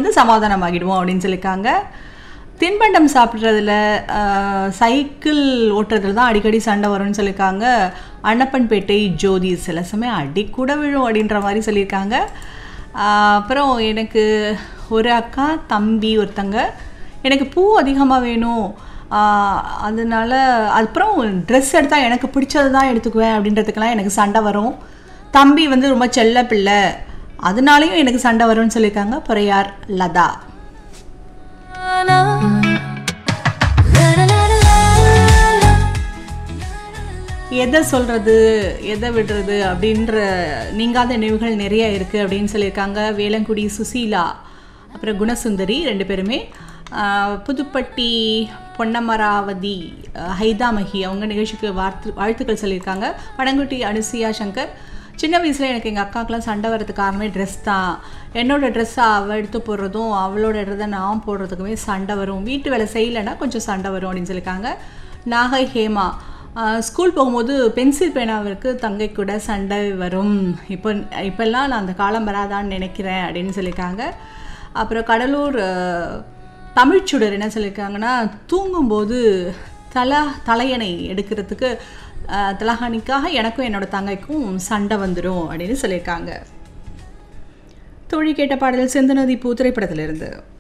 வந்து சமாதானமாகிடுவோம் அப்படின்னு சொல்லியிருக்காங்க தின்பண்டம் சாப்பிட்றதுல சைக்கிள் ஓட்டுறதுல தான் அடிக்கடி சண்டை வரும்னு சொல்லியிருக்காங்க அன்னப்பன்பேட்டை ஜோதி சில சமயம் அடி கூட விழும் அப்படின்ற மாதிரி சொல்லியிருக்காங்க ஆஹ் அப்புறம் எனக்கு ஒரு அக்கா தம்பி ஒருத்தங்க எனக்கு பூ அதிகமாக வேணும் ஆஹ் அதனால அப்புறம் ட்ரெஸ் எடுத்தால் எனக்கு பிடிச்சது தான் எடுத்துக்குவேன் அப்படின்றதுக்கெல்லாம் எனக்கு சண்டை வரும் தம்பி வந்து ரொம்ப செல்ல பிள்ளை அதனாலையும் எனக்கு சண்டை வரும்னு சொல்லியிருக்காங்க பொறையார் லதா எதை சொல்கிறது எதை விடுறது அப்படின்ற நீங்காத நினைவுகள் நிறைய இருக்குது அப்படின்னு சொல்லியிருக்காங்க வேளங்குடி சுசீலா அப்புறம் குணசுந்தரி ரெண்டு பேருமே ஆஹ் புதுப்பட்டி பொன்னமராவதி ஆஹ் ஹைதாமகி அவங்க நிகழ்ச்சிக்கு வாழ்த்து வாழ்த்துக்கள் சொல்லியிருக்காங்க படங்குட்டி அனுசியா சங்கர் சின்ன வயசில் எனக்கு எங்கள் அக்காக்கெலாம் சண்டை வரதுக்கு காரணமே ட்ரெஸ் தான் என்னோடய ட்ரெஸ்ஸை அவள் எடுத்து போடுறதும் அவளோட ட்ரெஸ்ஸை நான் போடுறதுக்குமே சண்டை வரும் வீட்டு வேலை செய்யலைன்னா கொஞ்சம் சண்டை வரும் அப்படின்னு சொல்லியிருக்காங்க நாகை ஹேமா ஆஹ் ஸ்கூல் போகும்போது பென்சில் பேனாவிற்கு தங்கை கூட சண்டை வரும் இப்போ இப்போல்லாம் நான் அந்த காலம் வராதான்னு நினைக்கிறேன் அப்படின்னு சொல்லியிருக்காங்க அப்புறம் கடலூர் ஆஹ், தமிழ்ச்சுடர் என்ன சொல்லியிருக்காங்கன்னா தூங்கும்போது தலா தலையணை எடுக்கிறதுக்கு ஆஹ், தலகாணிக்காக எனக்கும் என்னோட தங்கைக்கும் சண்டை வந்துடும் அப்படின்னு சொல்லியிருக்காங்க தோழி கேட்ட பாடல் செந்தநதி பூ திரைப்படத்திலிருந்து